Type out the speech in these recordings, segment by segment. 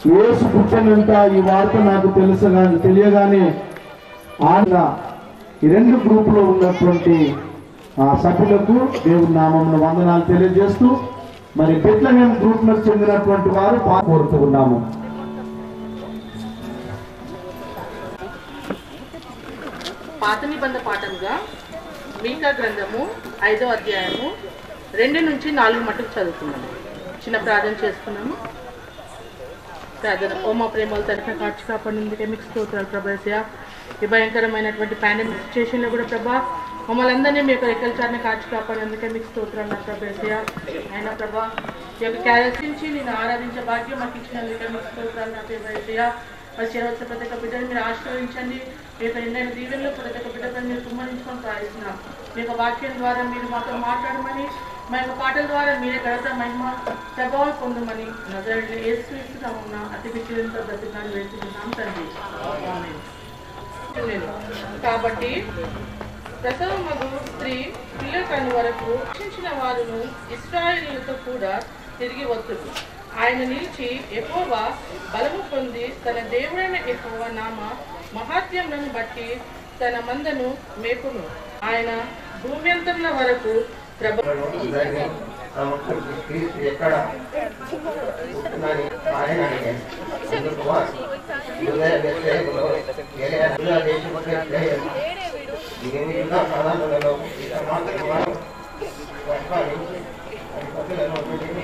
యేసు పుట్టినంట ఈ వార్త నాకు తెలుసగా తెలియగానే ఆయన ఈ రెండు గ్రూపులో ఉన్నటువంటి ఆ సభ్యులకు దేవుని నామమున వందనాలు తెలియజేస్తూ మరి బెట్లహేమ్ గ్రూప్లకు చెందినటువంటి వారు పా కోరుతూ ఉన్నాము పాత నిబంధన పాఠంగా మీకా గ్రంథము ఐదో అధ్యాయము రెండు నుంచి నాలుగు మటుకు చదువుతున్నాము చిన్న ప్రార్థన చేసుకున్నాము ప్రార్థన ఓ మా ప్రేమల తరఫున కాచి కాపాడినందుకే మీకు స్తోత్రాలు ప్రభాస్య ఈ భయంకరమైనటువంటి పాండమిక్ సిచ్యువేషన్లో కూడా ప్రభా మమ్మల్ని అందరినీ మీ యొక్క రెక్కల చాటున కాచి కాపాడినందుకే మీకు స్తోత్రాలు నా ప్రభాస్య అయినా ప్రభా ఈ యొక్క క్యారెస్ నుంచి నేను ఆరాధించే భాగ్యం మాకు ఇచ్చినందుకే మీకు స్తోత్రాలు నా ప్రభాస్య మరి చేరవలసిన ప్రతి ఒక్క బిడ్డని మీరు ఆశీర్వదించండి మీ యొక్క నిన్న దీవెనలో ప్రతి ఒక్క బిడ్డపై మీరు కుమ్మరించుకొని ప్రార్థిస్తున్నాం మీ యొక్క వాక్యం ద్వారా మీరు మాతో మాట్లాడమని మా యొక్క పాటల ద్వారా మీరే ఘనత మహిమ ప్రభావం పొందమని నజరంలో ఏసుక్రీస్తు ఉన్న అతి విజయంతో బ్రతికాన్ని వేసుకుంటున్నాం తండ్రి ఆమేన్. నేను. కాబట్టి ప్రసవమగు స్త్రీ పిల్ల కను వరకు రక్షించిన వారును ఇస్రాయేలీలతో కూడా తిరిగి వద్దురు ఆయన నిలిచి ఎహోవా బలము పొంది తన దేవుడైన ఎహోవా నామ మహాత్మ్యములను బట్టి తన మందను మేపును ఆయన భూమ్యంతముల వరకు ప్రభ ఎక్కడ పుట్టినని ఆయన అడిగాడు. అందుకు వారు, యూదయ బెత్లెహేములో ఏలియా యూదా దేశపు బెత్లెహేము. దీని యూదా ప్రధానులలో ఈ సమాంతర వారు వర్షాలు పదులలో నుండి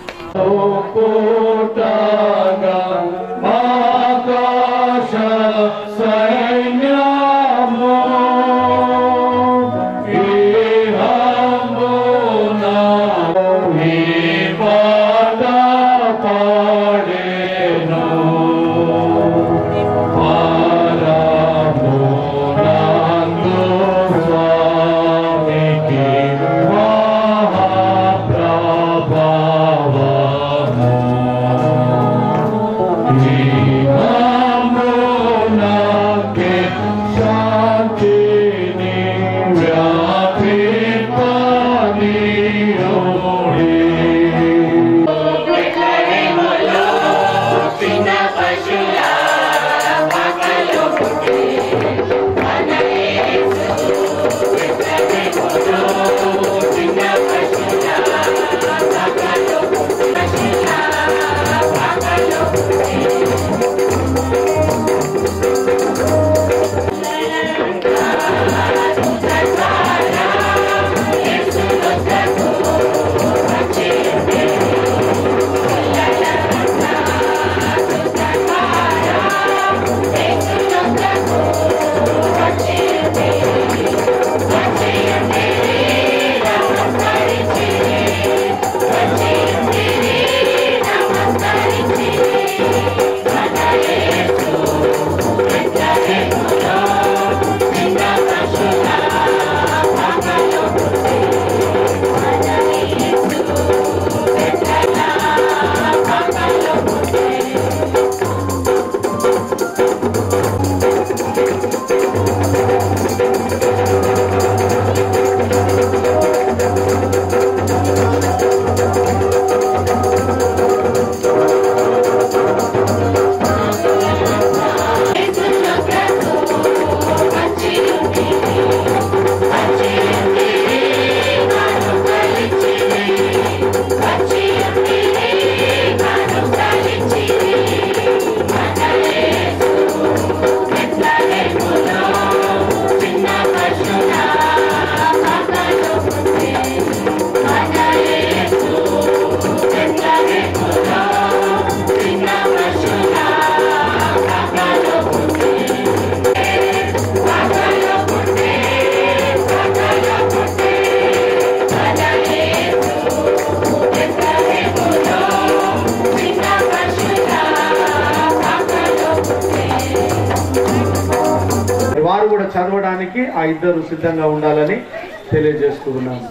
వారు కూడా చదవడానికి ఆ ఇద్దరు సిద్ధంగా ఉండాలని తెలియజేస్తూ ఉన్నాను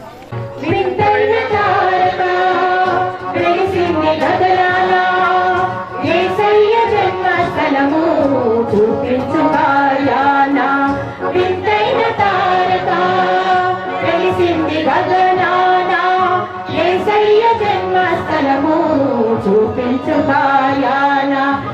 వింతైన తారక వెలిసింది గగనాన యేసయ్య జన్మస్థలము చూపించుగాయాన వింతైన తారక వెలిసింది గగనాన యేసయ్య జన్మస్థలము చూపించుగాయాన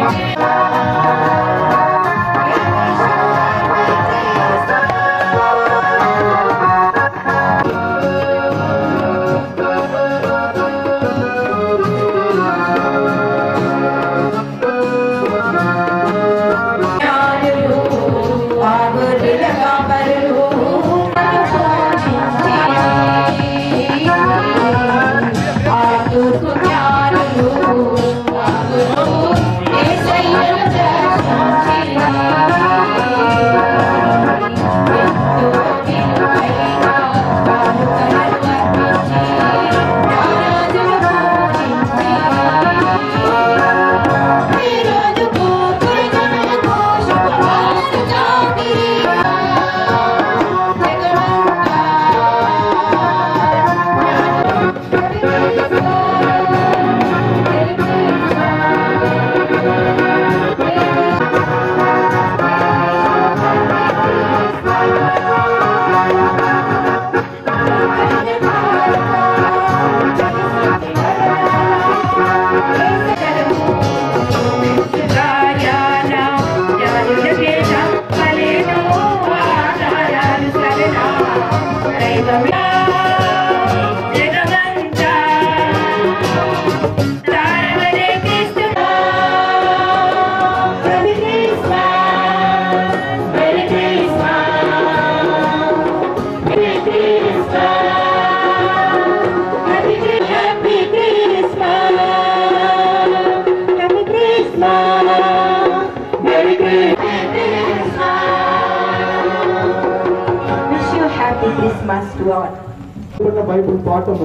Wish you happy Christmas to all. ఉన్న బైబిల్ పాఠము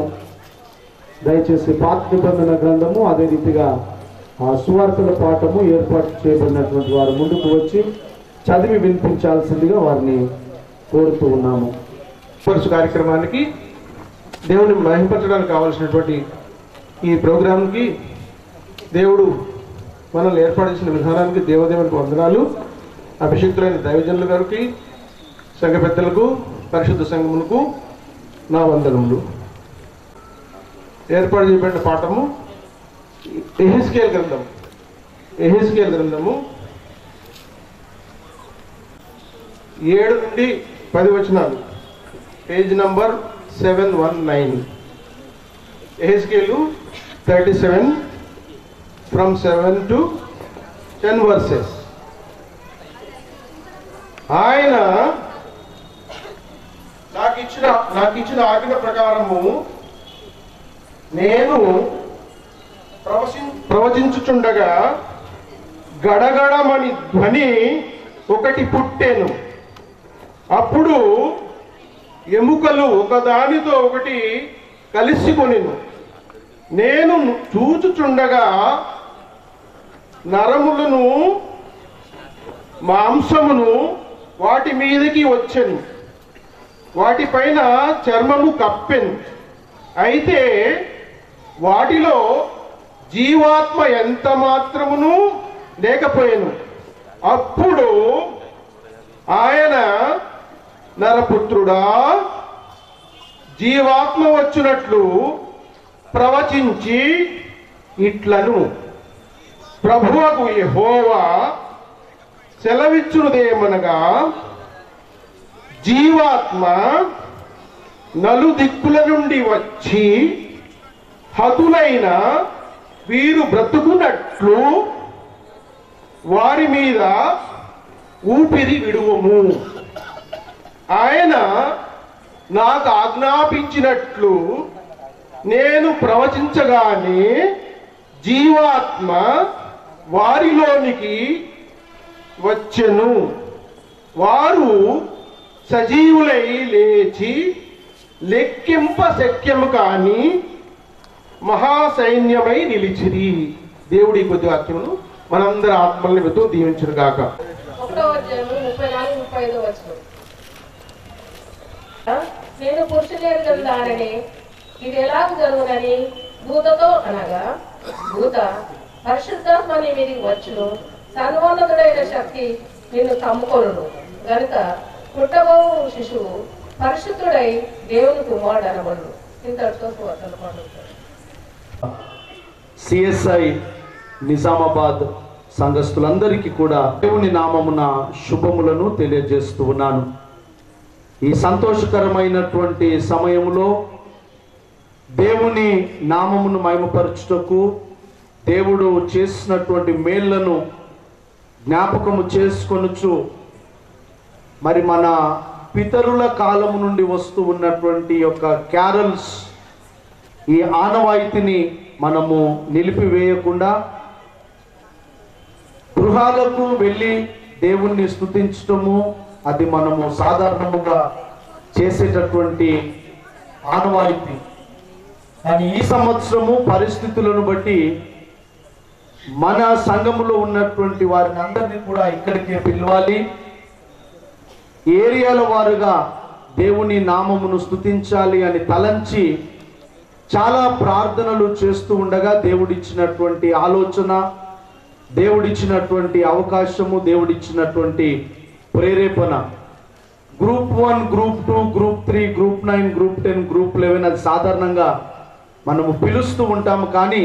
దయచేసి పాత నిబంధన గ్రంథము అదే రీతిగా ఆ సువార్తల పాఠము ఏర్పాటు చేయబడినటువంటి వారు ముందుకు వచ్చి చదివి వినిపించాల్సిందిగా వారిని కోరుతూ ఉన్నాము పరుచు కార్యక్రమానికి దేవుని మహింపరచడానికి కావాల్సినటువంటి ఈ ప్రోగ్రాంకి దేవుడు మనల్ని ఏర్పాటు చేసిన విధానానికి దేవదేవునికి వందనాలు అభిషిక్తులైన దైవజనుల గారికి సంఘ పెద్దలకు పరిశుద్ధ సంఘములకు నా వందనములు ఏర్పాటు చేయబడిన పాఠము ఎహిస్కేల్ గ్రంథం ఎహిస్కేల్ గ్రంథము ఏడు నుండి పది వచనాలు page number seven one nine ఎహెస్కేలు thirty seven from seven to ten verses ఆయన నాకు ఇచ్చిన నాకు ఇచ్చిన ఆజ్ఞ ప్రకారము నేను ప్రవచి ప్రవచించుచుండగా గడగడమని ధ్వని ఒకటి పుట్టెను అప్పుడు ఎముకలు ఒకదానితో ఒకటి కలిసికొనిను నేను చూచుచుండగా నరములను మాంసమును వాటి మీదకి వచ్చెను వాటిపైన చర్మము కప్పెను అయితే వాటిలో జీవాత్మ ఎంత మాత్రమును లేకపోయాను అప్పుడు ఆయన నరపుత్రుడా జీవాత్మ వచ్చినట్లు ప్రవచించి ఇట్లను ప్రభువకు యెహోవా సెలవిచ్చునుదేమనగా జీవాత్మ నలుదిక్కుల నుండి వచ్చి హతులైన వీరు బ్రతుకున్నట్లు వారి మీద ఊపిరి విడువము ఆయన నాకు ఆజ్ఞాపించినట్లు నేను ప్రవచించగానే జీవాత్మ వారిలోనికి వచ్చెను వారు సజీవులై లేచి లెక్కింప శక్యము కాని మహాసైన్యమై నిలిచిరి దేవుడి కొద్ది వాక్యమును మనందరి ఆత్మల్ని వెతూ దీవించను గాక ఒకటో అధ్యాయము ముప్పై నాలుగు ముప్పై ఐదో వచనం నేను పురుషులేరు గంధానని ఇది ఎలాగ జరుగునని దూతతో అనగా దూత పరిశుద్ధాత్మ నీ మీదికి వచ్చును సర్వోన్నతుడైన శక్తి నిన్ను కమ్ముకొనును గనుక పుట్టబో శిశువు పరిశుద్ధుడై దేవుని కుమారుడు అనబడు ఇంతటితో సువార్తలు పండుతారు సిఎస్ఐ నిజామాబాద్ సంఘస్థులందరికీ కూడా దేవుని నామమున శుభములను తెలియజేస్తూ ఉన్నాను ఈ సంతోషకరమైనటువంటి సమయంలో దేవుని నామమును మహిమపరచుటకు దేవుడు చేసినటువంటి మేళ్లను జ్ఞాపకము చేసుకొనుచు మరి మన పితరుల కాలము నుండి వస్తూ ఉన్నటువంటి యొక్క క్యారల్స్ ఈ ఆనవాయితీని మనము నిలిపివేయకుండా గృహాలకు వెళ్ళి దేవుణ్ణి స్తుతించటము అది మనము సాధారణముగా చేసేటటువంటి ఆనవాయితీ కానీ ఈ సంవత్సరము పరిస్థితులను బట్టి మన సంఘములో ఉన్నటువంటి వారిని అందరినీ కూడా ఇక్కడికే పిలవాలి ఏరియాల వారుగా దేవుని నామమును స్తుతించాలి అని తలంచి చాలా ప్రార్థనలు చేస్తూ ఉండగా దేవుడిచ్చినటువంటి ఆలోచన దేవుడిచ్చినటువంటి అవకాశము దేవుడిచ్చినటువంటి ప్రేరేపణ group one group two group three group nine group ten group eleven అది సాధారణంగా మనము పిలుస్తూ ఉంటాము కానీ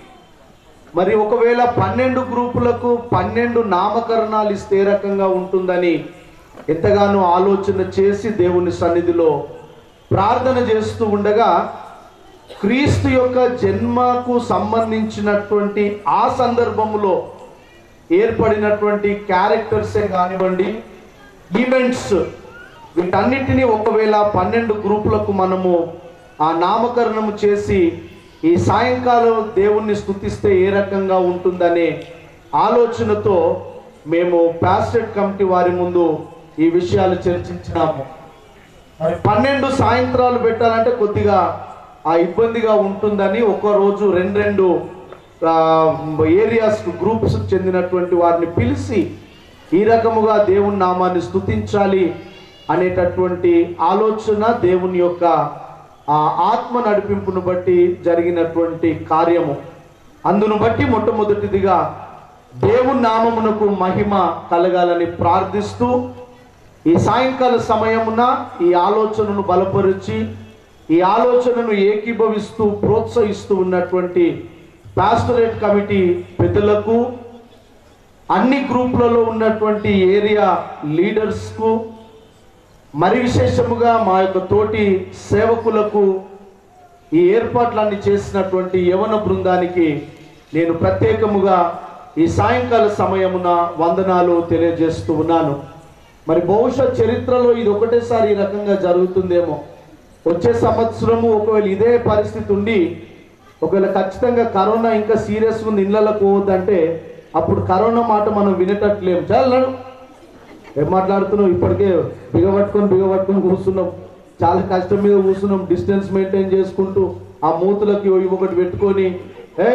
మరి ఒకవేళ పన్నెండు గ్రూపులకు పన్నెండు నామకరణాలు ఇస్తే ఏ రకంగా ఉంటుందని ఎంతగానో ఆలోచన చేసి దేవుని సన్నిధిలో ప్రార్థన చేస్తూ ఉండగా క్రీస్తు యొక్క జన్మకు సంబంధించినటువంటి ఆ సందర్భములో ఏర్పడినటువంటి క్యారెక్టర్సే కానివ్వండి ఈవెంట్స్ వీటన్నిటినీ ఒకవేళ పన్నెండు గ్రూపులకు మనము ఆ నామకరణము చేసి ఈ సాయంకాలం దేవుణ్ణి స్తుతిస్తే ఏ రకంగా ఉంటుందనే ఆలోచనతో మేము ప్యాస్టెడ్ కమిటీ వారి ముందు ఈ విషయాలు చర్చించినాము మరి పన్నెండు సాయంత్రాలు పెట్టాలంటే కొద్దిగా ఆ ఇబ్బందిగా ఉంటుందని ఒక రోజు రెండు రెండు ఏరియాస్ గ్రూప్స్ చెందినటువంటి వారిని పిలిచి ఈ రకముగా దేవుని నామాన్ని స్తుతించాలి అనేటటువంటి ఆలోచన దేవుని యొక్క ఆ ఆత్మ నడిపింపును బట్టి జరిగినటువంటి కార్యము అందును బట్టి మొట్టమొదటిదిగా దేవుని నామమునకు మహిమ కలగాలని ప్రార్థిస్తూ ఈ సాయంకాల సమయమున ఈ ఆలోచనను బలపరిచి ఈ ఆలోచనను ఏకీభవిస్తూ ప్రోత్సహిస్తూ ఉన్నటువంటి పాస్టరేట్ కమిటీ పెద్దలకు అన్ని గ్రూపులలో ఉన్నటువంటి ఏరియా లీడర్స్కు మరి విశేషముగా మా యొక్క తోటి సేవకులకు ఈ ఏర్పాట్లన్నీ చేసినటువంటి యవన బృందానికి నేను ప్రత్యేకముగా ఈ సాయంకాల సమయమున వందనాలు తెలియజేస్తూ ఉన్నాను మరి బహుశా చరిత్రలో ఇది ఒకటేసారి ఈ రకంగా జరుగుతుందేమో వచ్చే సంవత్సరము ఒకవేళ ఇదే పరిస్థితి ఉండి ఒకవేళ ఖచ్చితంగా కరోనా ఇంకా సీరియస్ ఉంది ఇళ్ళకు పోవద్దంటే అప్పుడు కరోనా మాట మనం వినేటట్లేము చాలా ఏం మాట్లాడుతున్నాం ఇప్పటికే బిగబట్టుకొని బిగబట్టుకొని కూర్చున్నాం చాలా కష్టం మీద కూర్చున్నాం డిస్టెన్స్ మెయింటైన్ చేసుకుంటూ ఆ మూతులకి ఇవి ఒకటి పెట్టుకొని ఏ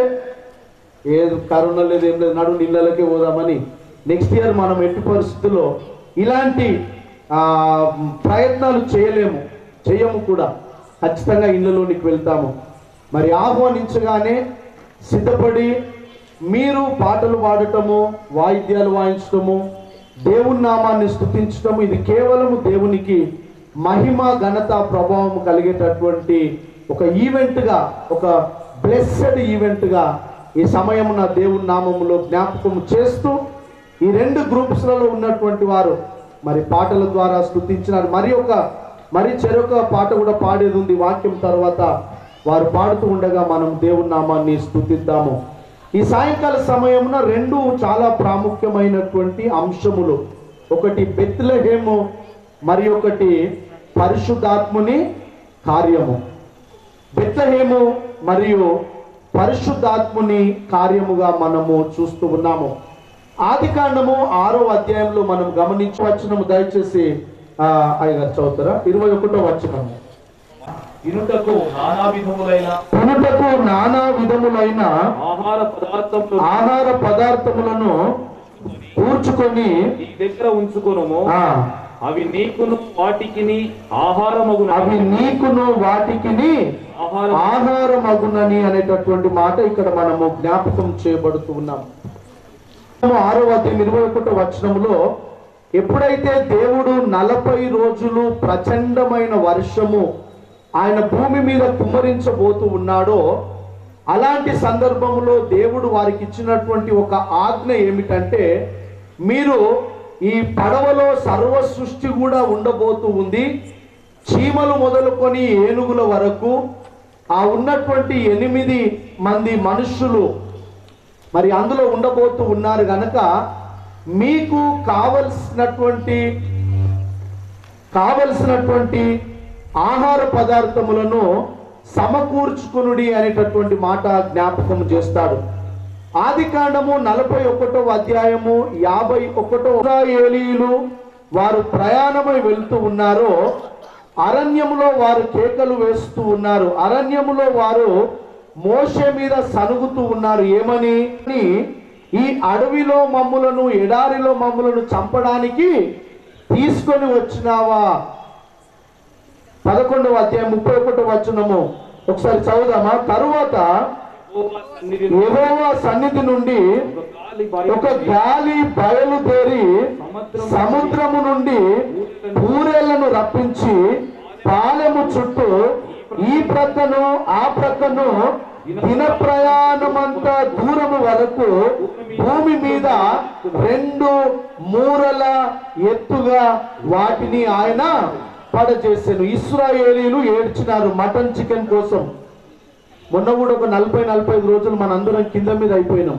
ఏది కరోనా లేదు ఏం లేదు నడు నీళ్ళకే పోదామని నెక్స్ట్ ఇయర్ మనం ఎట్టి పరిస్థితుల్లో ఇలాంటి ఆ, ప్రయత్నాలు చేయలేము చేయము కూడా ఖచ్చితంగా ఇళ్ళలోనికి వెళ్తాము మరి ఆహ్వానించగానే సిద్ధపడి మీరు పాటలు పాడటము వాయిద్యాలు వాయించటము దేవుని నామాన్ని స్తుతించటము ఇది కేవలము దేవునికి మహిమ ఘనత ప్రభావం కలిగేటటువంటి ఒక ఈవెంట్గా ఒక బ్లెస్సెడ్ ఈవెంట్గా ఈ సమయమున దేవుని నామములో జ్ఞాపకం చేస్తూ ఈ రెండు గ్రూప్స్లలో ఉన్నటువంటి వారు మరి పాటల ద్వారా స్తుతించినారు మరి ఒక మరి చెరొక పాట కూడా పాడేది ఉంది వాక్యం తర్వాత వారు పాడుతూ ఉండగా మనం దేవుని నామాన్ని స్తుతిద్దాము ఈ సాయంకాల సమయమున రెండు చాలా ప్రాముఖ్యమైనటువంటి అంశములు ఒకటి బెత్లహేము మరి ఒకటి పరిశుద్ధాత్ముని కార్యము బెత్లహేము మరియు పరిశుద్ధాత్ముని కార్యముగా మనము చూస్తూ ఉన్నాము ఆది కాండము ఆరో అధ్యాయంలో మనం గమనించవచ్చునము దయచేసి ఆ, అయ్యగారు చదువుతారా ఇరవై ఒకటో వచ్చినము ఇనుటకు నానా విధములైన కొనుటకు నానా విధములైన ఆహార పదార్థములు ఆహార పదార్థములను కూర్చుకొని నీ దగ్గర ఉంచుకొనుము ఆ, అవి నీకును వాటికిని ఆహారమగును అవి నీకును వాటికిని ఆహారం ఆహారమగునని అనేటటువంటి మాట ఇక్కడ మనము జ్ఞాపకం చేయబడుతూ ఉన్నాం ఆరో అధ్యాయం ఇరవై ఒకటో వచనంలో ఎప్పుడైతే దేవుడు నలభై రోజులు ప్రచండమైన వర్షము ఆయన భూమి మీద కుమ్మరించబోతూ ఉన్నాడో అలాంటి సందర్భంలో దేవుడు వారికి ఇచ్చినటువంటి ఒక ఆజ్ఞ ఏమిటంటే మీరు ఈ పడవలో సర్వ సృష్టి కూడా ఉండబోతూ ఉంది చీమలు మొదలుకొని ఏనుగుల వరకు ఆ ఉన్నటువంటి ఎనిమిది మంది మనుషులు మరి అందులో ఉండబోతూ ఉన్నారు గనక మీకు కావలసినటువంటి కావలసినటువంటి ఆహార పదార్థములను సమకూర్చుకునుడి అనేటటువంటి మాట జ్ఞాపకం చేస్తాడు ఆది కాండము నలభై ఒకటో అధ్యాయము యాభై ఒకటో ఇశ్రాయేలీయులు వారు ప్రయాణమై వెళ్తూ ఉన్నారో అరణ్యములో వారు కేకలు వేస్తూ ఉన్నారు అరణ్యములో వారు మోషే మీద సనుగుతూ ఉన్నారు ఏమని అని, ఈ అడవిలో మమ్ములను ఎడారిలో మమ్ములను చంపడానికి తీసుకొని వచ్చినావా పదకొండవ అధ్యాయం ముప్పై ఒకటో వచనము ఒకసారి చదువుదామా తరువాత యెహోవా సన్నిధి యెహోవా సన్నిధి నుండి ఒక గాలి బయలు ఒక గాలి బయలుదేరి సముద్రము నుండి పూరేళ్లను రప్పించి పాలెము చుట్టూ ఈ ప్రక్కను ఆ ప్రక్కను దిన ప్రయాణమంతా దూరము వరకు భూమి మీద రెండు మూరల ఎత్తుగా వాటిని ఆయన పడచేసాను ఇస్రాయేలీలు ఏడ్చినారు మటన్ చికెన్ కోసం మొన్న కూడా ఒక నలభై నలభై ఐదు రోజులు మన అందరం కింద మీద అయిపోయినాం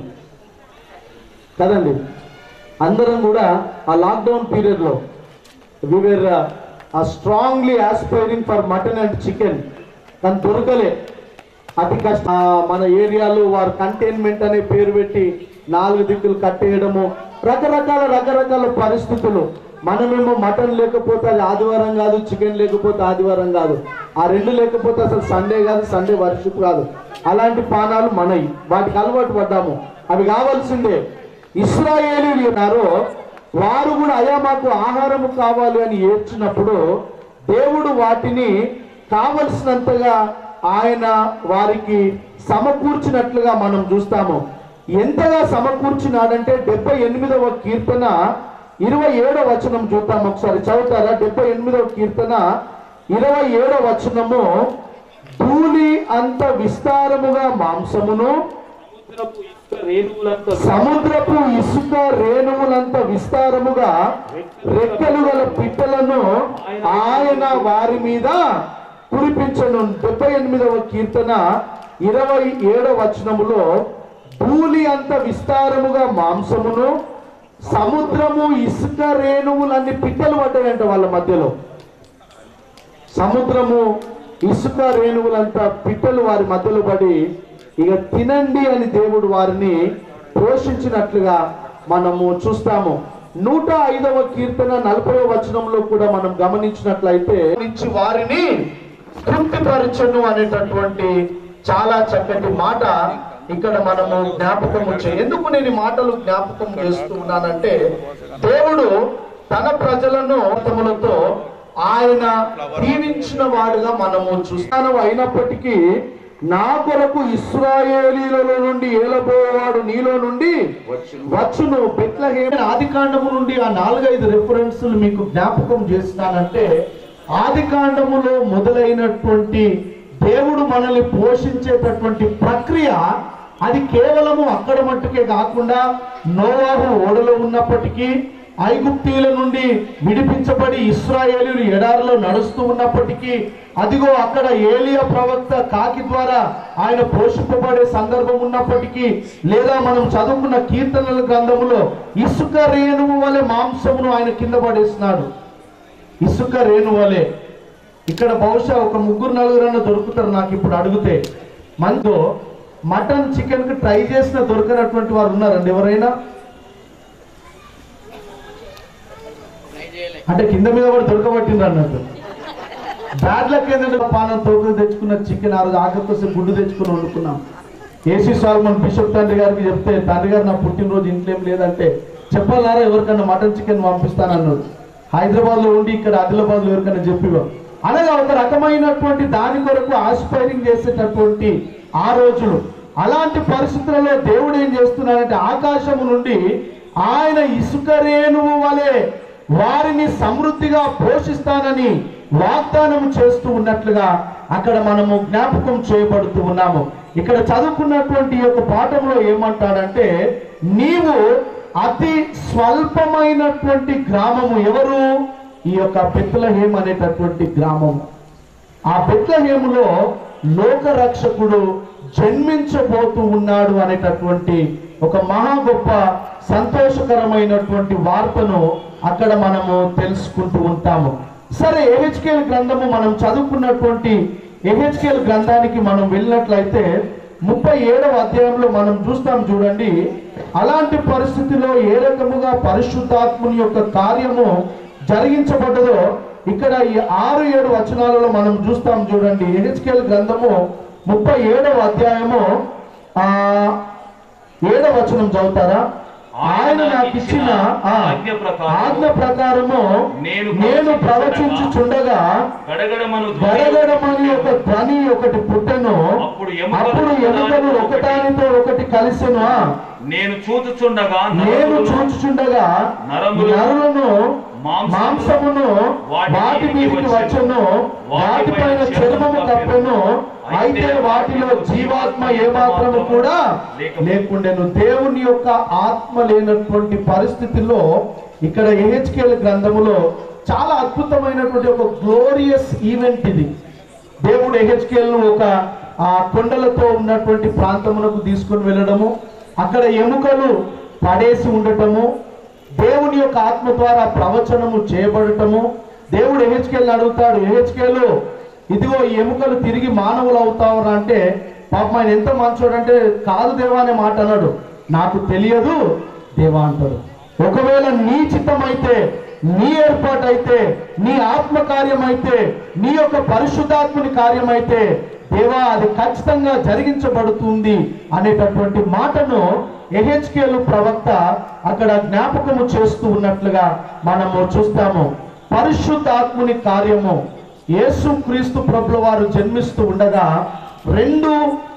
కదండి అందరం కూడా ఆ లాక్డౌన్ పీరియడ్లో we were uh strongly aspiring for mutton and chicken కానీ దొరకలే అతి కష్ట ఆ, మన ఏరియాలో వారు కంటైన్మెంట్ అనే పేరు పెట్టి నాలుగు దిక్కులు కట్టేయడము రకరకాల రకరకాల పరిస్థితులు మనమేమో మటన్ లేకపోతే అది ఆదివారం కాదు చికెన్ లేకపోతే ఆదివారం కాదు ఆ రెండు లేకపోతే అసలు సండే కాదు సండే వర్షిప్ కాదు అలాంటి పానాలు మనవి వాటికి అలవాటు పడ్డాము అవి కావాల్సిందే ఇస్రాయేలీలు ఉన్నారో వారు కూడా అయా మాకు ఆహారము కావాలి అని ఏడ్చినప్పుడు దేవుడు వాటిని కావలసినంతగా ఆయన వారికి సమకూర్చినట్లుగా మనం చూస్తాము ఎంతగా సమకూర్చినాడంటే డెబ్బై ఎనిమిదవ కీర్తన ఇరవై ఏడవ వచనం చూద్దాం ఒకసారి చదువుతారా డెబ్బై ఎనిమిదవ కీర్తన ఇరవై ఏడవ వచనము ధూళి అంత విస్తారముగా మాంసమును సముద్రపు ఇసుక రేణువులంత సముద్రపు ఇసుక రేణువులంత విస్తారముగా రెక్కలు గల పిట్టలను ఆయన వారి మీద కురిపించను డెబ్బై ఎనిమిదవ కీర్తన ఇరవై ఏడవ వచనములో ధూళి అంత విస్తారముగా మాంసమును సముద్రము ఇసుక రేణువులన్నీ పిట్టలు పడ్డాయంట వాళ్ళ మధ్యలో సముద్రము ఇసుక రేణువులంతా పిట్టలు వారి మధ్యలో పడి ఇక తినండి అని దేవుడు వారిని పోషించినట్లుగా మనము చూస్తాము నూట ఐదవ కీర్తన నలభై వచనంలో కూడా మనం గమనించినట్లయితే నుంచి వారిని తృప్తిపరచను అనేటటువంటి చాలా చక్కటి మాట ఇక్కడ మనము జ్ఞాపకం చే ఎందుకు నేను ఈ మాటలు జ్ఞాపకం చేస్తూ ఉన్నానంటే దేవుడు తన ప్రజలను తమలతో ఆయన దీవించిన వాడుగా మనము చూస్తాను అయినప్పటికీ నా కొరకు ఇస్రాయేలీలలో నుండి ఏలబోవాడు నీలో నుండి వచ్చును బెత్లహేమ ఆది కాండము నుండి ఆ నాలుగైదు రెఫరెన్సులు మీకు జ్ఞాపకం చేస్తానంటే ఆది కాండములో మొదలైనటువంటి దేవుడు మనల్ని పోషించేటటువంటి ప్రక్రియ అది కేవలము అక్కడ మట్టుకే కాకుండా నోవాహు ఓడలో ఉన్నప్పటికీ ఐగుప్తీల నుండి విడిపించబడి ఇస్రాయేలీలు ఎడారిలో నడుస్తూ ఉన్నప్పటికీ అదిగో అక్కడ ఏలియా ప్రవక్త కాకి ద్వారా ఆయన పోషింపబడే సందర్భం ఉన్నప్పటికీ లేదా మనం చదువుకున్న కీర్తనల గ్రంథములో ఇసుక రేణువు వలె మాంసమును ఆయన కింద పడేసినాడు ఇసుక రేణు వలె ఇక్కడ బహుశా ఒక ముగ్గురు నలుగురన్నా దొరుకుతారు నాకు ఇప్పుడు అడిగితే మనతో మటన్ చికెన్ కి ట్రై చేసిన దొరకనటువంటి వారు ఉన్నారండి ఎవరైనా అంటే కింద మీద కూడా దొరకబట్టిండ్రు అన్నట్టు బ్యాడ్ లక్ ఏంటంటే పానం తోకలు తెచ్చుకున్న చికెన్ ఆ రోజు ఆఖరి కోసం గుడ్డు తెచ్చుకుని వండుకున్నాం ఏసీ సాల్మన్ బిషప్ తండ్రి గారికి చెప్తే తండ్రి గారు నా పుట్టినరోజు ఇంట్లో ఏం లేదంటే చెప్పాలన్నారా ఎవరికన్నా మటన్ చికెన్ పంపిస్తానన్నాడు హైదరాబాద్ లో ఉండి ఇక్కడ ఆదిలాబాద్ లో ఎవరికైనా చెప్పివా అనగా ఒక రకమైనటువంటి దాని కొరకు ఆస్పైరింగ్ చేసేటటువంటి ఆ రోజులు అలాంటి పరిస్థితులలో దేవుడు ఏం చేస్తున్నాడంటే ఆకాశము నుండి ఆయన ఇసుక రేణువు వలె వారిని సమృద్ధిగా పోషిస్తానని వాగ్దానం చేస్తూ ఉన్నట్లుగా అక్కడ మనము జ్ఞాపకం చేయబడుతూ ఉన్నాము ఇక్కడ చదువుకున్నటువంటి ఈ యొక్క పాఠంలో ఏమంటాడంటే నీవు అతి స్వల్పమైనటువంటి గ్రామము ఎవరు ఈ యొక్క బెత్లహేం అనేటటువంటి గ్రామము ఆ బెత్లహేములో లోకరక్షకుడు జన్మించబోతూ ఉన్నాడు అనేటటువంటి ఒక మహా గొప్ప సంతోషకరమైనటువంటి వార్తను అక్కడ మనము తెలుసుకుంటూ ఉంటాము సరే ఎహెచ్కేల్ గ్రంథము మనం చదువుకున్నటువంటి ఎహెచ్కేల్ గ్రంథానికి మనం వెళ్ళినట్లయితే ముప్పై ఏడవ అధ్యాయంలో మనం చూస్తాం చూడండి అలాంటి పరిస్థితిలో ఏ రకముగా పరిశుద్ధాత్ముని యొక్క కార్యము జరిగించబడ్డదో ఇక్కడ ఈ ఆరు ఏడు వచనాలలో మనం చూస్తాం చూడండి ఎహెచ్కేల్ గ్రంథము ముప్పై ఏడవ అధ్యాయము ఆ ఏడవ వచనం చదువుతారా ఆయన నాకు ఇచ్చిన ఆ, ఆజ్ఞ ప్రకారము ఆజ్ఞ ప్రకారము నేను నేను ప్రవచించుచుండగా గడగడమను ధ్వని గడగడమని ఒక ధ్వని ఒకటి పుట్టెను అప్పుడు ఎముకలు అప్పుడు ఎముకలు ఒకదానితో ఒకటి కలిసెను ఆ, నేను చూచుచుండగా నేను నరములు చూచుచుండగా నరములు, నరులను మాంసమును, మాంసమును వాటి వాటి మీదికి మీదకి వచ్చెను. వచ్చెను వాటిపైన వాటిపైన చర్మము కప్పెను అయితే వాటిలో జీవాత్మ ఏమాత్రము కూడా లేకుండెను దేవుని యొక్క ఆత్మ లేనటువంటి పరిస్థితిలో ఇక్కడ ఎహెచ్కేల్ గ్రంథములో చాలా అద్భుతమైనటువంటి ఒక గ్లోరియస్ ఈవెంట్ ఇది దేవుడు ఎహెచ్కేల్ ను ఒక ఆ కొండలతో ఉన్నటువంటి ప్రాంతమునకు తీసుకొని వెళ్ళడము అక్కడ ఎముకలు పడేసి ఉండటము దేవుని యొక్క ఆత్మ ద్వారా ప్రవచనము చేయబడటము దేవుడు ఎహెచ్కేల్ అడుగుతాడు ఎహెచ్కేలు ఇదిగో ఈ ఎముకలు తిరిగి మానవులు అవుతావరా అంటే పాపం ఆయన ఎంత మంచోడు అంటే కాదు దేవా అనే మాట అన్నాడు నాకు తెలియదు దేవా అంటాడు ఒకవేళ నీ చిత్తమైతే నీ ఏర్పాటైతే నీ ఆత్మ కార్యమైతే నీ యొక్క పరిశుద్ధాత్ముని కార్యమైతే దేవా అది ఖచ్చితంగా జరిగించబడుతుంది అనేటటువంటి మాటను ఎహెచ్కేలు ప్రవక్త అక్కడ జ్ఞాపకము చేస్తూ ఉన్నట్లుగా మనము చూస్తాము పరిశుద్ధాత్ముని కార్యము యేసు క్రీస్తు ప్రభుల వారు జన్మిస్తూ ఉండగా రెండు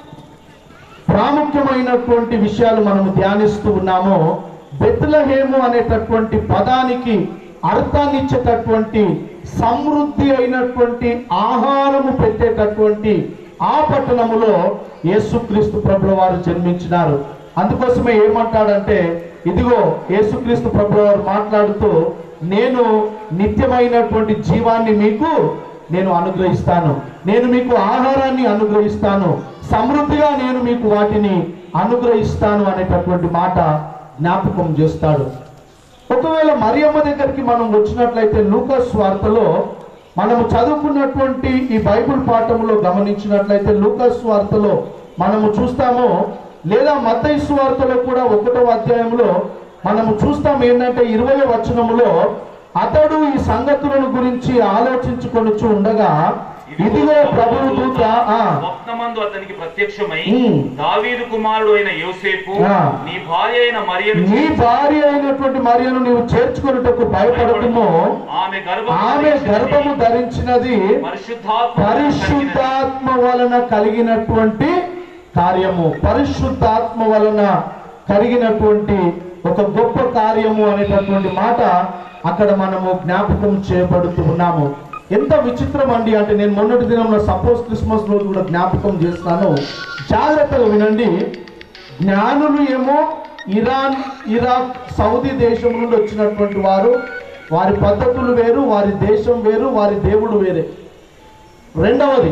ప్రాముఖ్యమైనటువంటి విషయాలు మనము ధ్యానిస్తూ ఉన్నాము బెత్లహేము అనేటటువంటి పదానికి అర్థాన్ని ఇచ్చేటటువంటి సమృద్ధి అయినటువంటి ఆహారము పెట్టేటటువంటి ఆ పట్టణములో యేసుక్రీస్తు ప్రభుల వారు జన్మించినారు అందుకోసమే ఏమంటాడంటే ఇదిగో యేసుక్రీస్తు ప్రభుల వారు మాట్లాడుతూ నేను నిత్యమైనటువంటి జీవాన్ని మీకు నేను అనుగ్రహిస్తాను నేను మీకు ఆహారాన్ని అనుగ్రహిస్తాను సమృద్ధిగా నేను మీకు వాటిని అనుగ్రహిస్తాను అనేటటువంటి మాట జ్ఞాపకం చేస్తాడు ఒకవేళ మరియమ్మ దగ్గరికి మనం వచ్చినట్లయితే లూకాస్ వార్తలో మనము చదువుకున్నటువంటి ఈ బైబిల్ పాఠంలో గమనించినట్లయితే లూకాస్ వార్తలో మనము చూస్తాము లేదా మత్తయి వార్తలో కూడా ఒకటో అధ్యాయంలో మనము చూస్తాం ఏంటంటే ఇరవై వచనములో అతడు ఈ సంగతులను గురించి ఆలోచించుకొనుచు ఉండగా ఇదిగో ప్రభువు దూత ఆ, స్వప్నమందు అతనికి ప్రత్యక్షమై ఉమ్. దావీదు కుమారుడు అయిన యోసేపు ఆ. నీ భార్య అయిన మరియను నీ భార్య అయినటువంటి మరియను నీవు చేర్చుకొనుటకు భయపడటము ఆమె గర్భము ఆమె ధరించినది గర్భము ధరించినది పరిశుద్ధాత్మ పరిశుద్ధాత్మ వలన కలిగినటువంటి కార్యము పరిశుద్ధాత్మ వలన కలిగినటువంటి ఒక గొప్ప కార్యము అనేటటువంటి మాట అక్కడ మనము జ్ఞాపకం చేయబడుతూ ఉన్నాము ఎంత విచిత్రం అండి అంటే నేను మొన్నటి దినంలో సపోజ్ క్రిస్మస్ రోజు కూడా జ్ఞాపకం చేస్తాను జాగ్రత్తగా వినండి జ్ఞానులు ఏమో ఇరాన్ ఇరాక్ సౌదీ దేశం నుండి వచ్చినటువంటి వారు వారి పద్ధతులు వేరు వారి దేశం వేరు వారి దేవుడు వేరే రెండవది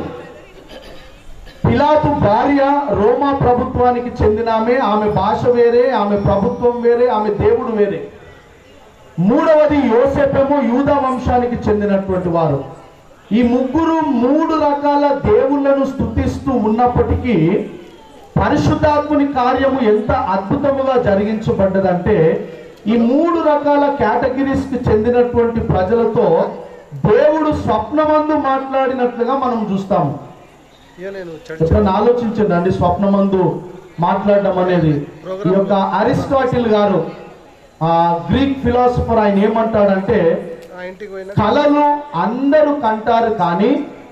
పిలాతు భార్య రోమా ప్రభుత్వానికి చెందిన ఆమె ఆమె భాష వేరే ఆమె ప్రభుత్వం వేరే ఆమె దేవుడు వేరే మూడవది యోసేపేమో యూదా వంశానికి చెందినటువంటి వారు ఈ ముగ్గురు మూడు రకాల దేవుళ్ళను స్తుతిస్తూ ఉన్నప్పటికీ పరిశుద్ధాత్ముని కార్యము ఎంత అద్భుతముగా జరిగించబడ్డదంటే ఈ మూడు రకాల కేటగిరీస్ కి చెందినటువంటి ప్రజలతో దేవుడు స్వప్నమందు మాట్లాడినట్లుగా మనం చూస్తాము ఎప్పుడైనా ఆలోచించండి అండి స్వప్నమందు మాట్లాడడం అనేది ఈ యొక్క అరిస్టాటిల్ గారు ఆ గ్రీక్ ఫిలాసఫర్ ఆయన ఏమంటాడంటే కళలు అందరూ కంటారు కానీ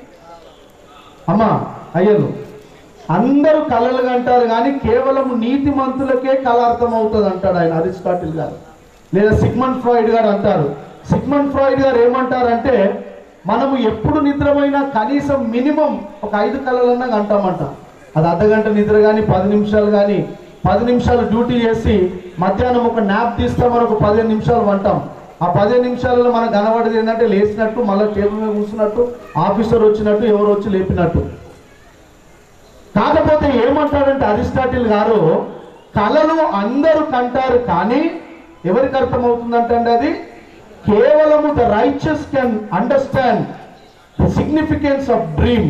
అమ్మా అయ్యలు అందరూ కళలు కంటారు కానీ కేవలం నీతి మంతులకే కళ అర్థం అవుతుంది అంటాడు ఆయన అరిస్టాటిల్ గారు లేదా సిగ్మండ్ ఫ్రాయిడ్ గారు అంటారు సిగ్మండ్ ఫ్రాయిడ్ గారు ఏమంటారంటే మనము ఎప్పుడు నిద్రమైనా కనీసం మినిమం ఒక ఐదు కళలన్నా కంటామంట అది అర్ధగంట నిద్ర కానీ పది నిమిషాలు కానీ పది నిమిషాలు డ్యూటీ చేసి మధ్యాహ్నం ఒక నాప్ తీస్తామని ఒక పదిహేను నిమిషాలు వంటాం ఆ పదిహేను నిమిషాలలో మనకు కనబడేది ఏంటంటే లేచినట్టు మళ్ళీ టేబుల్ మీద కూర్చున్నట్టు ఆఫీసర్ వచ్చినట్టు ఎవరు వచ్చి లేపినట్టు కాకపోతే ఏమంటాడంటే అరిస్టాటిల్ గారు కళలు అందరూ కంటారు కానీ ఎవరికి అర్థమవుతుందంటే అది కేవలము the righteous can understand the significance of dream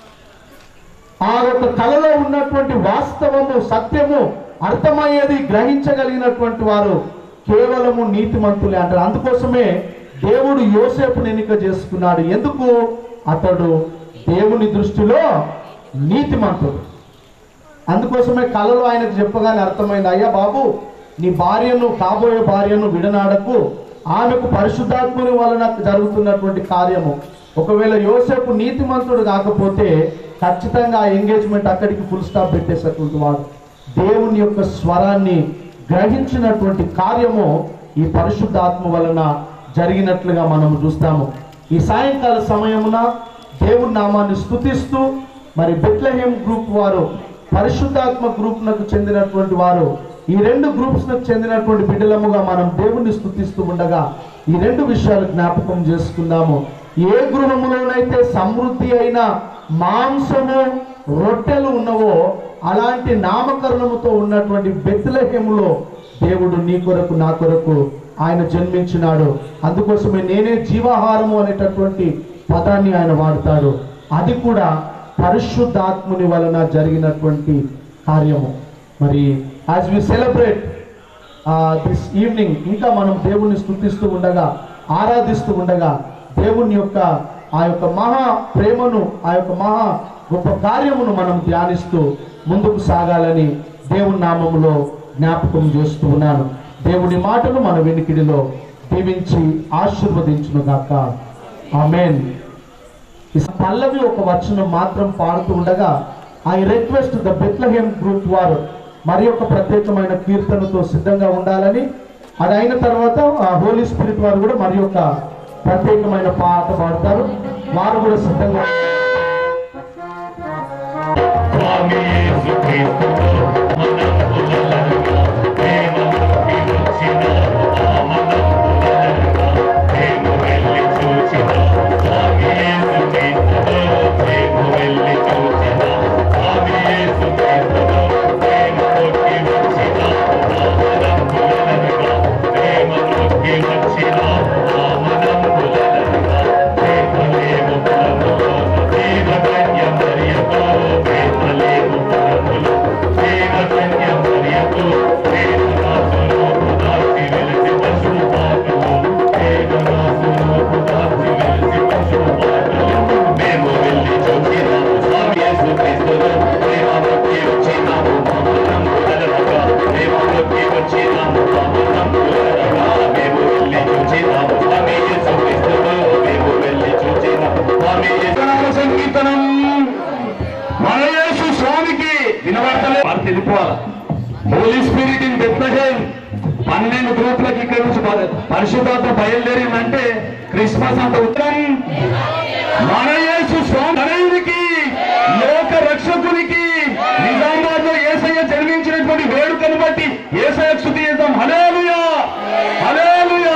ఆ యొక్క కళలో ఉన్నటువంటి వాస్తవము సత్యము అర్థమయ్యేది గ్రహించగలిగినటువంటి వారు కేవలము నీతిమంతులే అంటారు అందుకోసమే దేవుడు యోసేపుని ఎన్నిక చేసుకున్నాడు ఎందుకు అతడు దేవుని దృష్టిలో నీతిమంతుడు అందుకోసమే కళలో ఆయనకు చెప్పగానే అర్థమైంది అయ్యా బాబు నీ భార్యను కాబోయే భార్యను విడనాడకు ఆమెకు పరిశుద్ధాత్ముని వలన జరుగుతున్నటువంటి కార్యము ఒకవేళ యోసేపు నీతిమంతుడు కాకపోతే ఖచ్చితంగా ఆ ఎంగేజ్మెంట్ అక్కడికి ఫుల్ స్టాప్ పెట్టేసేటువంటి వాడు దేవుని యొక్క స్వరాన్ని గ్రహించినటువంటి కార్యము ఈ పరిశుద్ధాత్మ వలన జరిగినట్లుగా మనం చూస్తాము ఈ సాయంకాల సమయమున దేవుని నామాన్ని స్తుతిస్తూ మరి బెత్లహేం గ్రూప్ వారు పరిశుద్ధాత్మ గ్రూప్ నకు చెందినటువంటి వారు ఈ రెండు గ్రూప్స్ నకు చెందినటువంటి బిడ్డలముగా మనం దేవుణ్ణి స్తుతిస్తూ ఉండగా ఈ రెండు విషయాలు జ్ఞాపకం చేసుకుందాము ఏ గృహములోనైతే సమృద్ధి అయిన మాంసము రొట్టెలు ఉన్నవో అలాంటి నామకరణముతో ఉన్నటువంటి బెత్లహేములో దేవుడు నీ కొరకు నా కొరకు ఆయన జన్మించినాడు అందుకోసమే నేనే జీవాహారము అనేటటువంటి పదాన్ని ఆయన వాడతాడు అది కూడా పరిశుద్ధాత్ముని వలన జరిగినటువంటి కార్యము మరి as we celebrate this evening ఇంకా మనం దేవుణ్ణి స్తుతిస్తూ ఉండగా ఆరాధిస్తూ ఉండగా దేవుని యొక్క ఆ యొక్క మహా ప్రేమను ఆ యొక్క మహా గొప్ప కార్యమును మనం ధ్యానిస్తూ ముందుకు సాగాలని దేవుని నామములో జ్ఞాపకం చేస్తూ ఉన్నాను దేవుని మాటలు మన వెనికిడిలో దీవించి ఆశీర్వదించును గాక ఆమెన్ ఈ పల్లవి ఒక వచనం మాత్రం పాడుతూ ఉండగా I request the Bethlehem group వారు మరి ఒక ప్రత్యేకమైన కీర్తనతో సిద్ధంగా ఉండాలని అది అయిన తర్వాత ఆ హోలీ స్పిరిట్ వారు కూడా మరి ఒక ప్రత్యేకమైన పాట పాడతారు వారు కూడా సిద్ధంగా సంకీర్తనం మన యేసు స్వామికి వినబడతలే వారు తెలిపోవాలి హోలీ స్పిరిట్ ఇన్ బెత్లహేమ్ పన్నెండు గ్రూపులకి ఇక్కడ నుంచి ప- పరిశుద్ధాత్మ బయలుదేరిందంటే క్రిస్మస్ అంత ఉత్తరం మన యేసు స్వామి తనయుడికి లోక రక్షకునికి నిజామాబాద్ లో ఏసయ్య జన్మించినటువంటి వేడుకను బట్టి ఏసయ్య స్థుతి చేద్దాం hallelujah hallelujah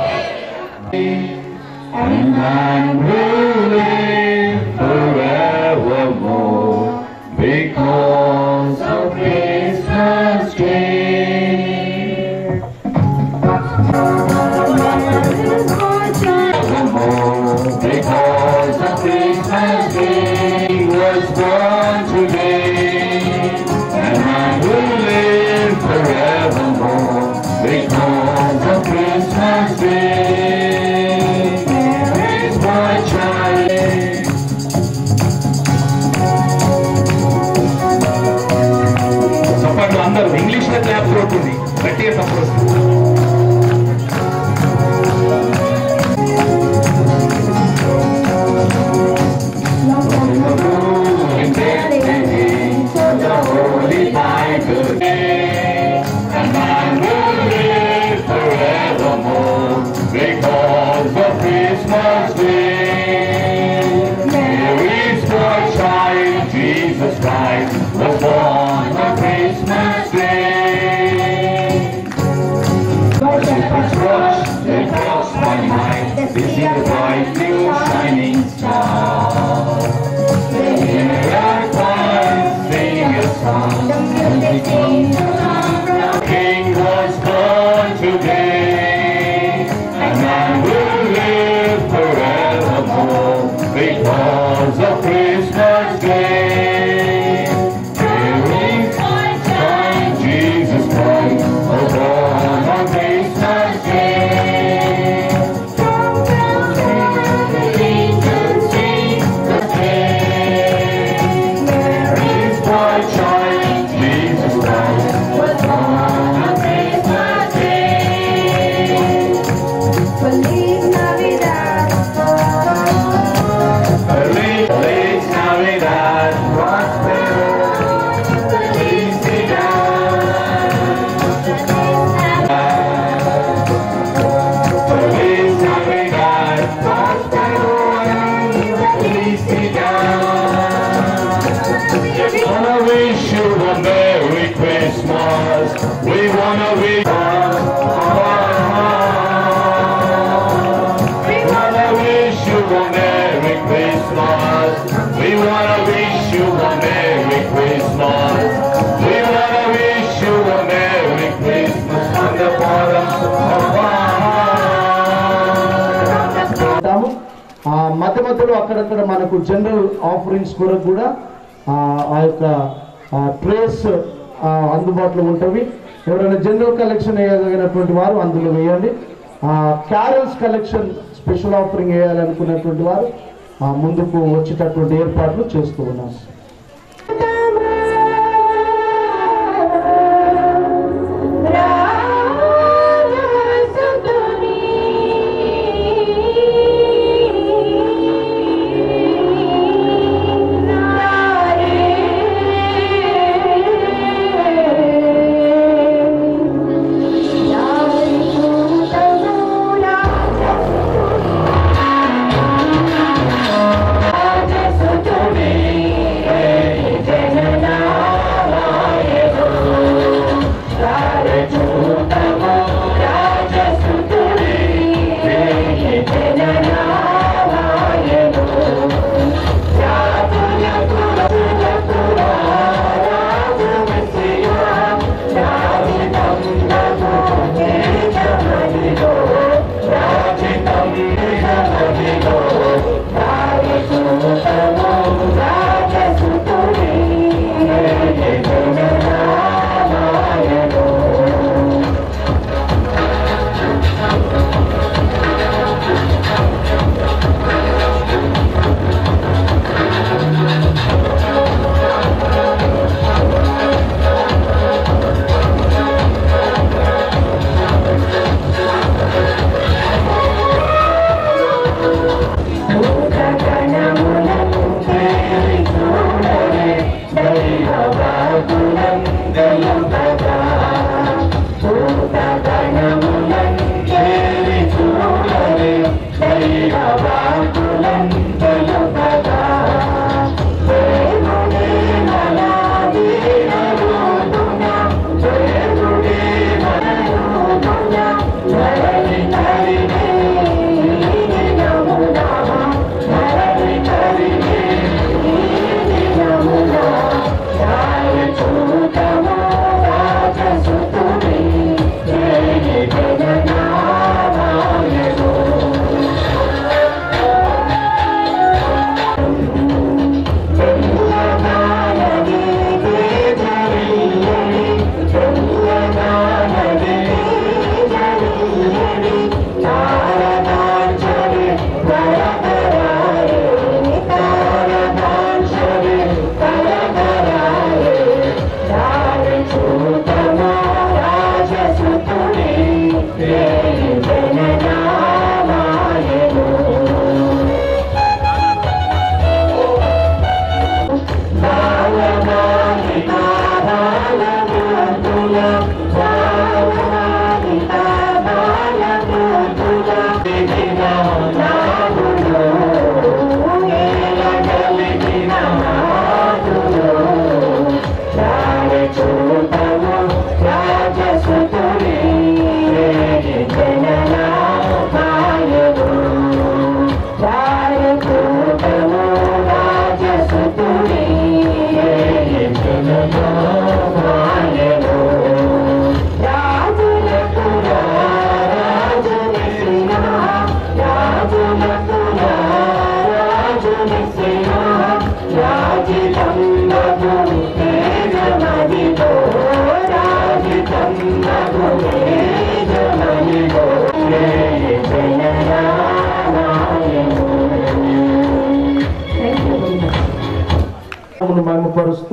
Because of Christmas Day. Because of Christmas Day was born today, and I will live forevermore. Because of Christmas Day, there is my child. చప్పట్లు అందరూ ఇంగ్లీష్ లో క్లాప్ కొట్టుంది గట్టిగా తప్పుడు వస్తుంది Because of Christmas Day, there is for child Jesus Christ. today, and I will live forevermore because of Christmas Day. Here is my child, Jesus Christ, was born on Christmas Day. There is my child, Jesus Christ, was born on Christmas Day. Feliz Navidad. Feliz, feliz Navidad, próspero, felicidad. Feliz Navidad, próspero y felicidad. Wanna wish you a Merry Christmas. We wanna wish We wanna wish you a Merry Christmas. We wanna wish you a Merry Christmas. We wanna wish you a Merry Christmas from the bottom of our hearts. ఉంటాము ఆ మధ్య మధ్యలో అక్కడక్కడ మనకు general offerings కొరకు కూడా ఆ ఆ యొక్క ట్రేస్ అందుబాటులో ఉంటవి ఎవరైనా జనరల్ కలెక్షన్ వేయగలిగినటువంటి వారు అందులో వేయండి క్యారల్స్ కలెక్షన్ స్పెషల్ ఆఫరింగ్ వేయాలనుకున్నటువంటి వారు ఆ, ముందుకు వచ్చేటటువంటి ఏర్పాట్లు చేస్తూ ఉన్నాము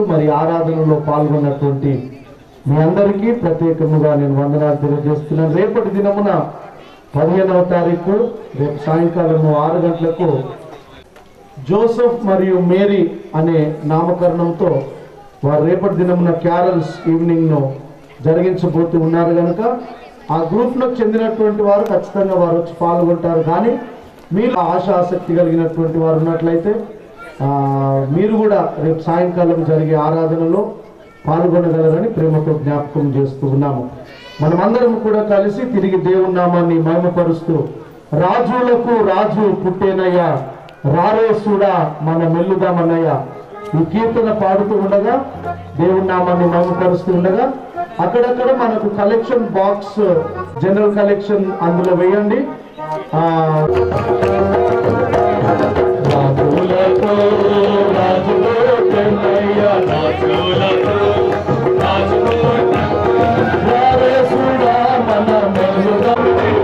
మరి ఆరాధనలో పాల్గొన్నటువంటి మీ అందరికీ ప్రత్యేకముగా నేను వందనాలు తెలియజేస్తున్నాను రేపటి దినమున పదిహేనవ తారీఖు రేపు సాయంకాలం ఆరు గంటలకు జోసెఫ్ మరియు మేరీ అనే నామకరణంతో వారు రేపటి దినమున క్యారల్స్ ఈవినింగ్ ను జరిగించబోతూ ఉన్నారు కనుక ఆ గ్రూప్ లో చెందినటువంటి వారు ఖచ్చితంగా వారు వచ్చి పాల్గొంటారు కానీ మీరు ఆశ ఆసక్తి కలిగినటువంటి వారు ఉన్నట్లయితే ఆ, మీరు కూడా రేపు సాయంకాలం జరిగే ఆరాధనలో పాల్గొనగలరని ప్రేమతో జ్ఞాపకం చేస్తూ ఉన్నాము మనమందరం కూడా కలిసి తిరిగి దేవుని నామాన్ని మహిమపరుస్తూ రాజులకు రాజు పుట్టేనయ్యా రారేసుడా మన మెల్లుదామన్నయ్య ఈ కీర్తన పాడుతూ ఉండగా దేవుని నామాన్ని మహిమపరుస్తూ ఉండగా అక్కడక్కడ మనకు కలెక్షన్ బాక్స్ జనరల్ కలెక్షన్ అందులో వేయండి ఆ రాజులకు రాజులు చెన్నయ్య రాజులకు రాజులు వారసుడా మన మెల్లుదా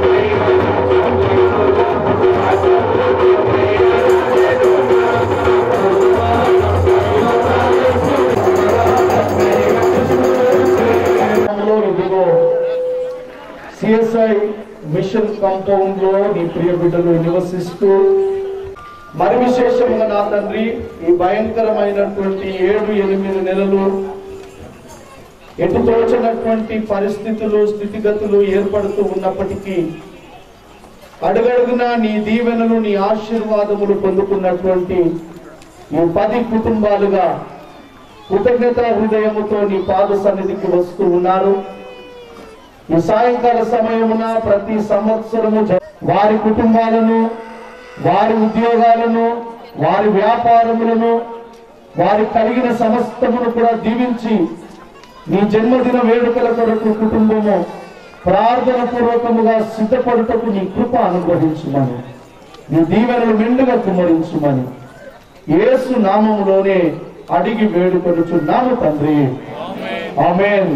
లో ఇదిగో సిఎస్ఐ మిషన్ కాంపౌండ్ లో నీ ప్రియ బిడ్డలు నివసిస్తూ మరి విశేషంగా నా తండ్రి ఈ భయంకరమైనటువంటి ఏడు ఎనిమిది నెలలు ఎటు తోచనటువంటి పరిస్థితులు స్థితిగతులు ఏర్పడుతూ ఉన్నప్పటికీ అడుగడుగునా నీ దీవెనలు నీ ఆశీర్వాదములు పొందుకున్నటువంటి ఈ పది కుటుంబాలుగా కృతజ్ఞత హృదయముతో నీ పాద సన్నిధికి వస్తూ ఉన్నారు ఈ సాయంకాల సమయమున ప్రతి సంవత్సరము జ- వారి కుటుంబాలను వారి ఉద్యోగాలను వారి వ్యాపారములను వారి కలిగిన సమస్తమును కూడా దీవించి నీ జన్మదిన వేడుకల కొరకు కుటుంబము ప్రార్థన పూర్వకముగా సిద్ధపడుటకు నీ కృప అనుగ్రహించుమని నీ దీవెనలు మెండుగా కుమ్మరించుమని యేసు నామములోనే అడిగి వేడుకొనుచున్నాము తండ్రి ఆమేన్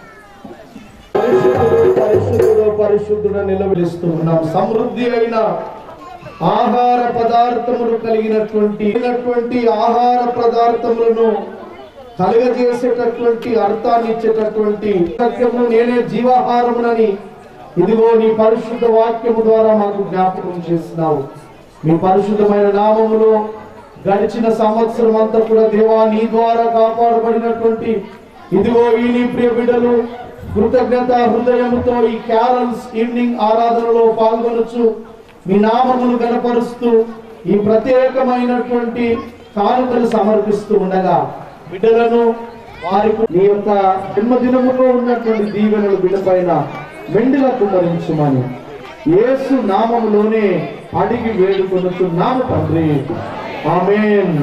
పరిశుద్ధుడు పరిశుద్ధుడు నిలబడిస్తూ ఉన్నాం సమృద్ధి అయిన ఆహార పదార్థములు కలిగినటువంటి అయినటువంటి ఆహార పదార్థములను కలుగజేసేటటువంటి అర్థాన్ని ఇచ్చేటటువంటి సత్యము నేనే జీవాహారమునని ఇదిగో నీ పరిశుద్ధ వాక్యము ద్వారా మాకు జ్ఞాపకం చేస్తున్నావు మీ పరిశుద్ధమైన నామములో గడిచిన సంవత్సరం అంతా కూడా దేవా నీ ద్వారా కాపాడబడినటువంటి ఇదిగో ఈ నీ ప్రియ బిడ్డలు కృతజ్ఞత హృదయముతో ఈ క్యారల్స్ ఈవినింగ్ ఆరాధనలో పాల్గొనొచ్చు మీ నామమును గనపరుస్తూ ఈ ప్రత్యేకమైనటువంటి కానుకలు సమర్పిస్తూ ఉండగా బిడ్డలను వారి నీ యొక్క జన్మదినములో ఉన్నటువంటి దీవెనలు బిడ్డ పైన మెండుగా కుమ్మరించుమని యేసు నామములోనే అడిగి వేడుకొనుచున్నాము తండ్రి ఆమేన్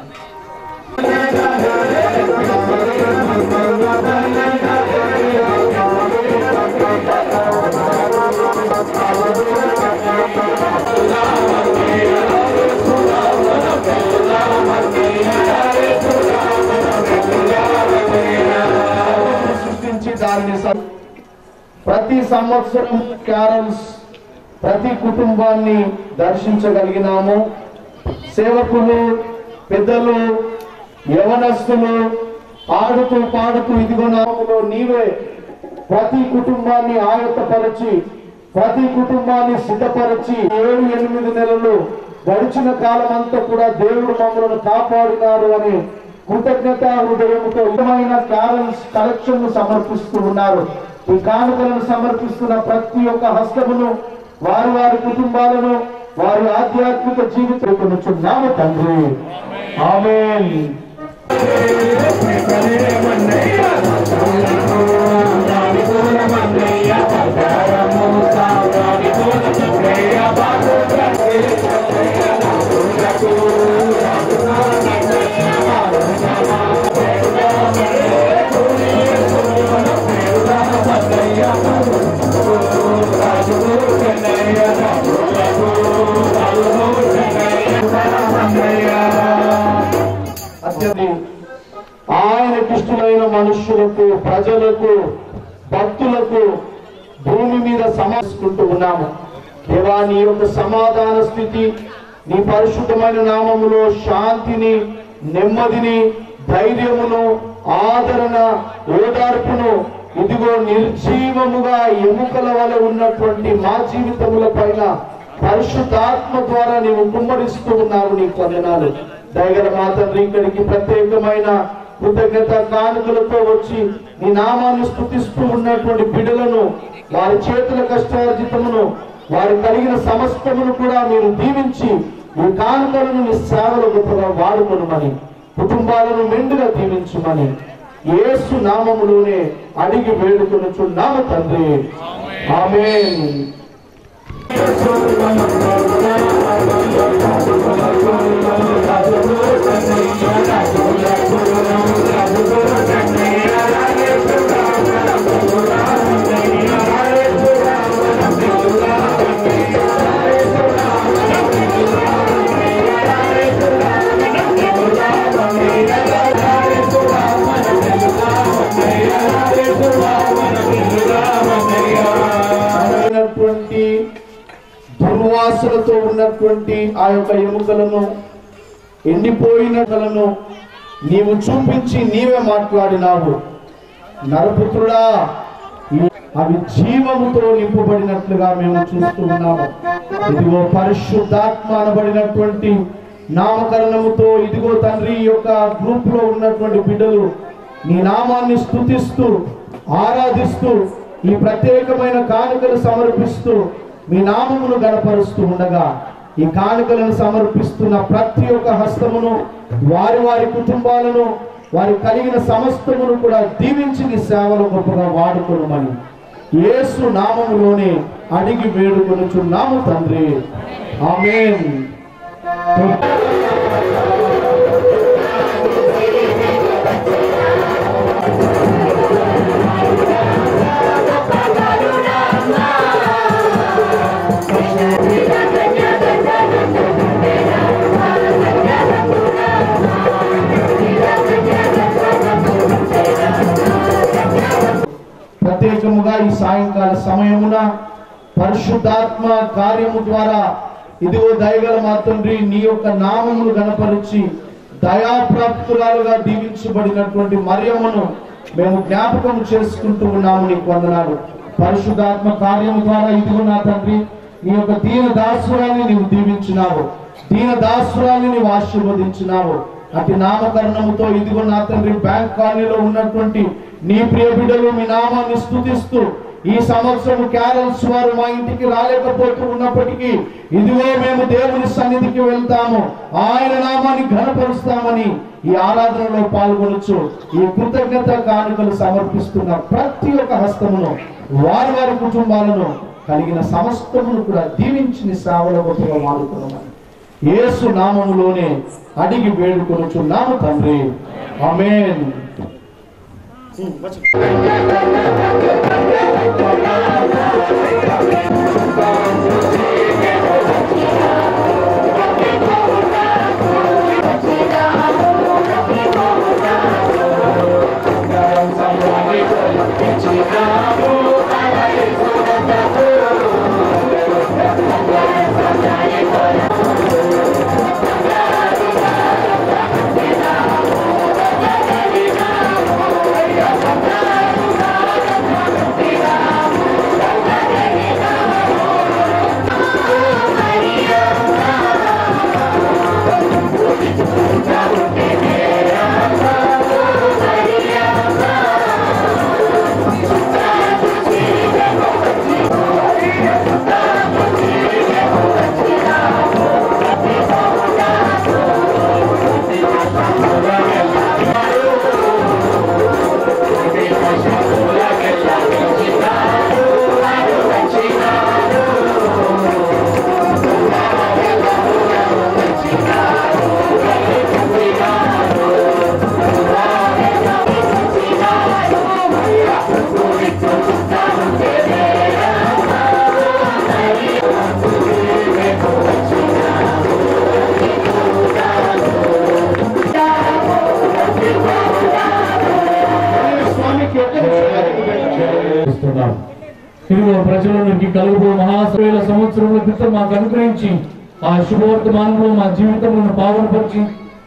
సృష్టించి దానిని సం- ప్రతి సంవత్సరం క్యారల్స్ ప్రతి కుటుంబాన్ని దర్శించగలిగినాము సేవకులు పెద్దలు యవనస్తులు ఆడుతూ పాడుతూ ఇదిగో నామములో నీవే ప్రతి కుటుంబాన్ని ఆయత్తపరిచి ప్రతి కుటుంబాన్ని సిద్ధపరిచి ఏడు ఎనిమిది నెలలు గడిచిన కాలం అంతా కూడా దేవుడు మమ్మల్ని కాపాడినాడు అని కృతజ్ఞత హృదయంతో విధమైన క్యారల్స్ కలెక్షన్ సమర్పిస్తూ ఉన్నారు ఈ కానుకలను సమర్పిస్తున్న ప్రతి ఒక్క హస్తమును వారి వారి కుటుంబాలను వారి ఆధ్యాత్మిక జీవితం నామ తండ్రి ఆమేన్ అత్యంత ఆయనకిష్టులైన మనుష్యులకు ప్రజలకు భక్తులకు భూమి మీద సమాసుకుంటూ ఉన్నాము దేవా నీ యొక్క సమాధాన స్థితి నీ పరిశుద్ధమైన నామములో శాంతిని నెమ్మదిని ధైర్యమును ఆదరణ ఓదార్పును ఇదిగో నిర్జీవముగా ఎముకల వలె ఉన్నటువంటి మా జీవితముల పైన పరిశుద్ధాత్మ ద్వారా నీవు కుమ్మరిస్తూ ఉన్నావు నీ కొందనాలు దయగల మా తండ్రి ఇక్కడికి ప్రత్యేకమైన కృతజ్ఞత కానుకలతో వచ్చి నీ నామాన్ని స్థుతిస్తూ ఉన్నటువంటి బిడ్డలను వారి చేతుల కష్టార్జితమును వారు కలిగిన సమస్తమును కూడా మీరు దీవించి ఈ కానుకలను నీ సేవలు గొప్పగా వాడుకొనమని కుటుంబాలను మెండుగా దీవించమని యేసు నామములోనే అడిగి వేడుకొనుచున్నాము తండ్రి ఆమేన్ అయినటువంటి దుర్వాసనతో ఉన్నటువంటి ఆ యొక్క ఎముకలను ఎండిపోయిన కలను నీవు చూపించి నీవే మాట్లాడినావు నరపుత్రుడా ఈ- అవి జీవముతో నింపబడినట్లుగా మేము చూస్తూ ఉన్నాము ఇదిగో పరిశుద్ధాత్మ అనబడినటువంటి నామకరణముతో ఇదిగో తండ్రి ఈ యొక్క గ్రూప్ లో ఉన్నటువంటి బిడ్డలు నీ నామాన్ని స్తుతిస్తూ ఆరాధిస్తూ ఈ ప్రత్యేకమైన కానుకలు సమర్పిస్తూ మీ నామమును గణపరుస్తూ ఉండగా ఈ కానుకలను సమర్పిస్తున్న ప్రతి ఒక్క హస్తమును వారి వారి కుటుంబాలను వారి కలిగిన సమస్తమును కూడా దీవించి నీ సేవలు గొప్పగా వాడుకోనమని యేసు నామములోనే అడిగి వేడుకొనుచున్నాము తండ్రి ఆమేన్ ప్రత్యేకముగా ఈ సాయంకాల సమయమున పరిశుద్ధాత్మ కార్యము ద్వారా ఇదిగో దయగల మా తండ్రి నీ యొక్క నామమును గణపరిచి దయాప్రాప్తురాలుగా దీవించబడినటువంటి మరియమ్మను మేము జ్ఞాపకం చేసుకుంటూ ఉన్నాము నీకు వందనాలు పరిశుద్ధాత్మ కార్యము ద్వారా ఇదిగో నా తండ్రి నీ యొక్క దీన దాసురాన్ని నీవు దీవించినావు దీన దాసురాన్ని నీవు ఆశీర్వదించినావు అతి నామకరణముతో ఇదిగో నా తండ్రి బ్యాంక్ కాలనీలో ఉన్నటువంటి నీ ప్రియ బిడ్డలు మీ నామాన్ని స్తుతిస్తూ ఈ సంవత్సరం క్యారల్స్ వారు మా ఇంటికి రాలేకపోతూ ఉన్నప్పటికీ ఇదిగో మేము దేవుని సన్నిధికి వెళ్తాము ఆయన నామాన్ని ఘనపరుస్తామని ఈ ఆరాధనలో పాల్గొనొచ్చు ఈ కృతజ్ఞత కానుకలు సమర్పిస్తున్న ప్రతి ఒక్క హస్తమును వారి వారి కుటుంబాలను కలిగిన సమస్తమును కూడా దీవించిన సేవల గొప్పగా వాడుకున్నామని యేసు నామములోనే అడిగి వేడుకొనుచున్నాము తండ్రి ఆమేన్ చేస్తున్నాం ఇదిగో ప్రజలకి కలుగు మహాశ్రేల సంవత్సరముల క్రితం మాకు అనుగ్రహించి ఆ శుభవర్తమానంలో మా జీవితములను పావనపరిచి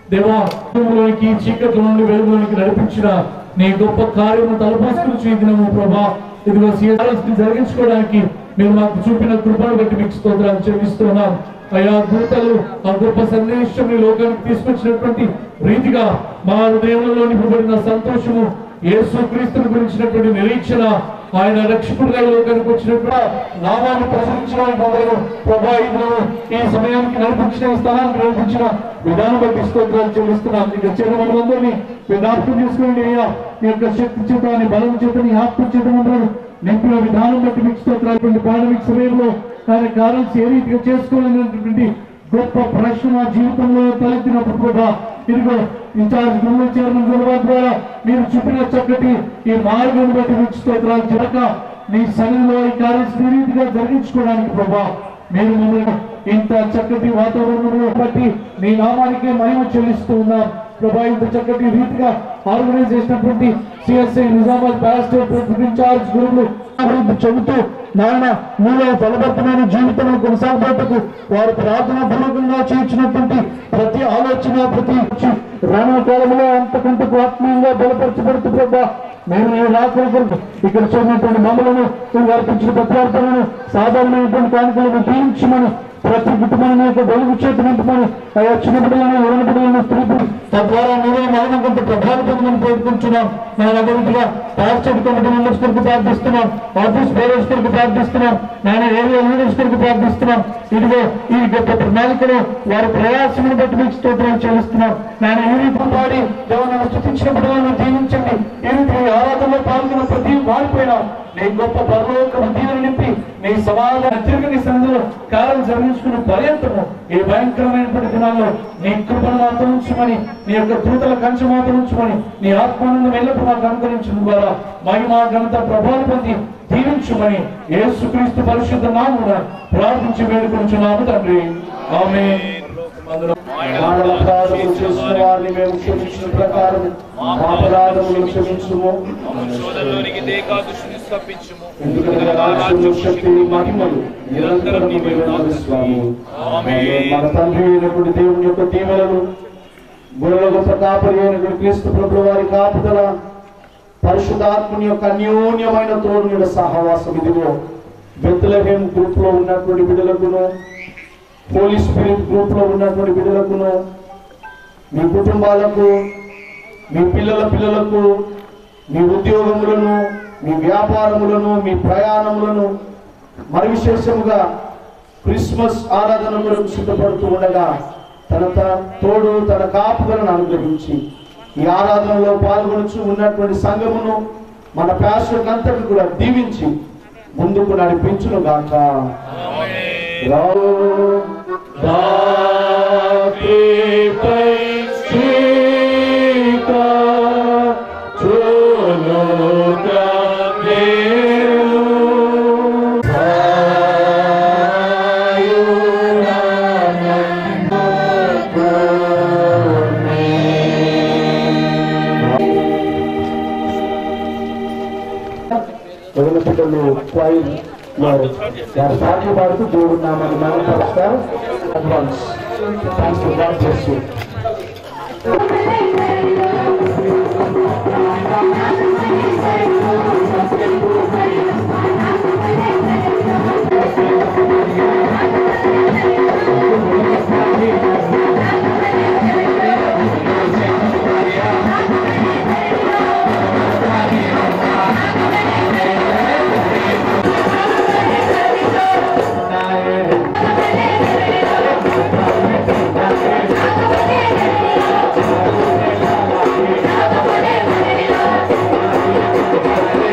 దేవా భూమిలోనికి చీకటి నుండి వెలుగులోనికి నడిపించిన నీ గొప్ప కార్యము తలపోసుకుని చూపినము ప్రభా ఇదిగో సీఆర్ఎస్ ని జరిగించుకోవడానికి మీరు మాకు చూపిన కృపను బట్టి మీకు స్తోత్రాలు చెల్లిస్తున్నాం అయా దూతలు ఆ గొప్ప సందేశం ఈ లోకానికి తీసుకొచ్చినటువంటి రీతిగా మా హృదయంలో నింపబడిన సంతోషము యేసు క్రీస్తుని గురించినటువంటి నిరీక్షణ ఆయన రక్షకుడిగా ఈ లోకానికి వచ్చినప్పుడు నామాన్ని ప్రసరించడానికి మొదలు ప్రభా ఇదిగో ఈ సమయానికి నడిపించిన ఈ స్థానానికి నడిపించిన విధానం బట్టి స్తోత్రాలు చెల్లిస్తున్నాం ఇక చేరిన మనందరినీ మీరు జ్ఞాపకం చేసుకోండి అయ్యా మీ యొక్క శక్తి చేత నీ బలం చేత నీ ఆత్మ చేత మమ్మల్ని నింపిన విధానం బట్టి మీకు స్తోత్రాలు పాండమిక్ సమయంలో ఆయన కారణం ఏ రీతిగా చేసుకోవాలనేటువంటి గొప్ప ప్రశ్న నా జీవితంలో తలెత్తినప్పుడు కూడా ఇదిగో ఇన్ఛార్జ్ గురువు చైర్మన్ గురువు ద్వారా మీరు చూపిన చక్కటి ఈ మార్గం బట్టి మీకు స్తోత్రాలు జరగ నీ సన్నిధిలో ఈ కార్యం ఈ రీతిగా జరిగించుకోవడానికి ప్రభా మీరు మమ్మల్ని ఇంత చక్కటి వాతావరణంలో బట్టి మీ నామానికే మహిమ చెల్లిస్తూ ఉన్నాం ప్రభా ఇంత చక్కటి రీతిగా ఆర్గనైజ్ చేసినటువంటి సిఎస్ఐ నిజామాబాద్ పారాస్టేట్ ఇన్ఛార్జ్ గురువులు అభివృద్ధి చెబుతూ నాయన మీలో ఫలభరితమైన జీవితం కొనసాగబోటకు వారు ప్రార్థనా పూర్వకంగా చేర్చినటువంటి ప్రతి ఆలోచన ప్రతి రానున్న కాలంలో అంతకంతకు ఆత్మీయంగా బలపరచబడుతూ ప్రభా మేము ఈ రాత్రి కొరకు ఇక్కడ చూసినటువంటి మమ్మలను నువ్వు అర్పించిన ప్రత్యార్థులను సాధారణమైనటువంటి కానుకలను దీవించమని ప్రతి కుటుంబాన్ని యొక్క వెలుగు చేతి నింపమని అయ్యా చిన్న బిడ్డలను ఎవరి బిడ్డలను స్త్రీ బిడ్డలు, తద్వారా మీరే మరణం కొంత ప్రభావితమని కోరుకుంటున్నాం నేను అభివృద్ధిగా పాస్టర్ కమిటీ మెంబర్స్ కొరకు ప్రార్థిస్తున్నాం ఆఫీస్ బేరర్స్ కొరకు ప్రార్థిస్తున్నాం నేను ఏరియా లీడర్స్ కొరకు ప్రార్థిస్తున్నాం ఇదిగో ఈ గొప్ప ప్రణాళికలో వారి ప్రయాసమును బట్టి మీకు స్తోత్రాలు చెల్లిస్తున్నాం నేను ఈ రీతి పాడి దేవనాన్ని స్థుతించిన బిడ్డలను దీవించండి ఈ రీతి ఈ ఆరాధనలో పాల్గొన్న ప్రతి వారిపైన నీ గొప్ప పరలోక దీవెన నింపి నీ సమాధాన తిరిగి సన్నిధిలో కాలం జరిగించుకున్న పర్యంతము ఈ భయంకరమైనటువంటి దినాల్లో నీ కృపను మాత్రం ఉంచమని నీ యొక్క దూతల కంచె మాత్రం ఉంచమని నీ ఆత్మానందం ఎల్లప్పుడూ మాకు అనుకరించడం ద్వారా మహిమ ఘనత ప్రభావం పొంది దీవించమని యేసుక్రీస్తు పరిశుద్ధ నామున ప్రార్థించి వేడుకొంచున్నాము తండ్రి ఆమె మానవ అపరాధములు చేసిన వారిని మేము క్షమించిన ప్రకారం మా అపరాధములు క్షమించుము ఎందుకంటే రాజ్యము, శక్తి మహిమలు నిరంతరం నీవే నడుస్తాము మన తండ్రి అయినటువంటి దేవుని యొక్క దీవెనలు గురుల గొప్ప కాపరి అయినటువంటి క్రీస్తు ప్రభుల వారి కాపుదల పరిశుద్ధాత్మని యొక్క అన్యోన్యమైన తోడు సహవాసం ఇదిగో బెత్తలహేం గ్రూప్ లో ఉన్నటువంటి బిడ్డలకును పోలీస్ స్పిరిట్ గ్రూప్ లో ఉన్నటువంటి బిడ్డలకును మీ కుటుంబాలకు మీ పిల్లల పిల్లలకు మీ ఉద్యోగములను మీ వ్యాపారములను మీ ప్రయాణములను మరి విశేషముగా క్రిస్మస్ ఆరాధన కొరకు సిద్ధపడుతూ ఉండగా తన తన తోడు తన కాపుదలను అనుగ్రహించి ఈ ఆరాధనలో పాల్గొనుచు ఉన్నటువంటి సంఘమును మన ప్యాస్టర్ అంతటి కూడా దీవించి ముందుకు నడిపించును గాక రావు దాటిపై సీత చూనుగా నేను ఎవరి పిల్లలు క్వైర్ వారు వారు పాటలు పాడుతూ దేవుడు నామాన్ని మనం పరుస్తారు advance thanks to God bless you Thank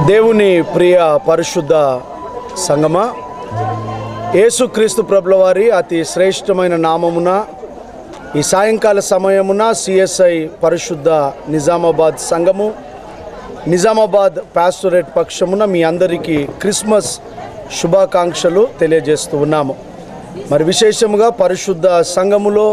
దేవుని ప్రియ పరిశుద్ధ సంగమా యేసుక్రీస్తు ప్రభుల వారి అతి శ్రేష్టమైన నామమున ఈ సాయంకాల సమయమున సిఎస్ఐ పరిశుద్ధ నిజామాబాద్ సంఘము నిజామాబాద్ పాస్టరేట్ పక్షమున మీ అందరికీ క్రిస్మస్ శుభాకాంక్షలు తెలియజేస్తూ ఉన్నాము మరి విశేషముగా పరిశుద్ధ సంఘములో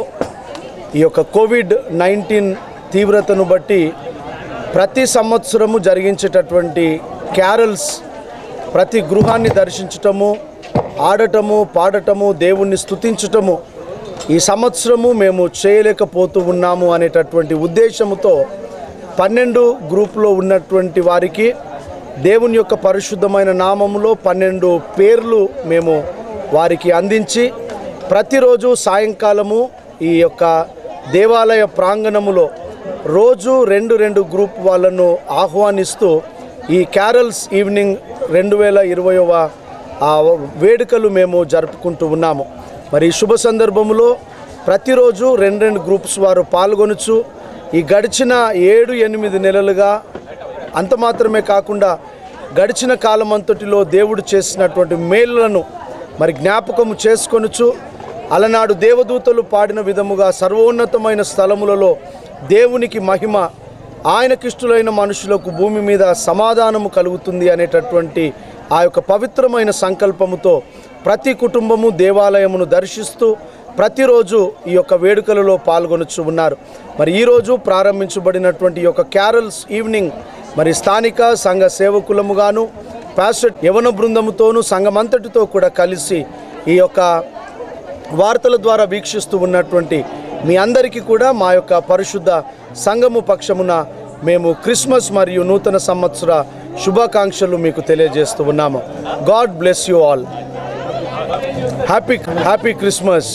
ఈ యొక్క కోవిడ్ నైన్టీన్ తీవ్రతను బట్టి ప్రతి సంవత్సరము జరిగించేటటువంటి క్యారల్స్ ప్రతి గృహాన్ని దర్శించటము ఆడటము పాడటము దేవుణ్ణి స్తుతించటము ఈ సంవత్సరము మేము చేయలేకపోతూ ఉన్నాము అనేటటువంటి ఉద్దేశముతో పన్నెండు గ్రూపులో ఉన్నటువంటి వారికి దేవుని యొక్క పరిశుద్ధమైన నామములో పన్నెండు పేర్లు మేము వారికి అందించి ప్రతిరోజు సాయంకాలము ఈ యొక్క దేవాలయ ప్రాంగణములో రోజు రెండు రెండు గ్రూప్ వాళ్ళను ఆహ్వానిస్తూ ఈ క్యారల్స్ ఈవినింగ్ రెండు వేల ఇరవైవ ఆ వేడుకలు మేము జరుపుకుంటూ ఉన్నాము మరి ఈ శుభ సందర్భములో ప్రతిరోజు రెండు రెండు గ్రూప్స్ వారు పాల్గొనచ్చు ఈ గడిచిన ఏడు ఎనిమిది నెలలుగా అంత మాత్రమే కాకుండా గడిచిన కాలమంతటిలో దేవుడు చేసినటువంటి మేలులను మరి జ్ఞాపకము చేసుకొనుచు అలనాడు దేవదూతలు పాడిన విధముగా సర్వోన్నతమైన స్థలములలో దేవునికి మహిమ ఆయనకిష్టులైన మనుషులకు భూమి మీద సమాధానము కలుగుతుంది అనేటటువంటి ఆ యొక్క పవిత్రమైన సంకల్పముతో ప్రతి కుటుంబము దేవాలయమును దర్శిస్తూ ప్రతిరోజు ఈ యొక్క వేడుకలలో పాల్గొనొచ్చు ఉన్నారు మరి ఈరోజు ప్రారంభించబడినటువంటి ఈ యొక్క క్యారల్స్ ఈవినింగ్ మరి స్థానిక సంఘ సేవకులముగాను పాస్టర్ యవన బృందముతోనూ సంఘమంతటితో కూడా కలిసి ఈ యొక్క వార్తల ద్వారా వీక్షిస్తూ ఉన్నటువంటి మీ అందరికీ కూడా మా యొక్క పరిశుద్ధ సంఘము పక్షమున మేము క్రిస్మస్ మరియు నూతన సంవత్సర శుభాకాంక్షలు మీకు తెలియజేస్తూ ఉన్నాము God bless you all happy happy Christmas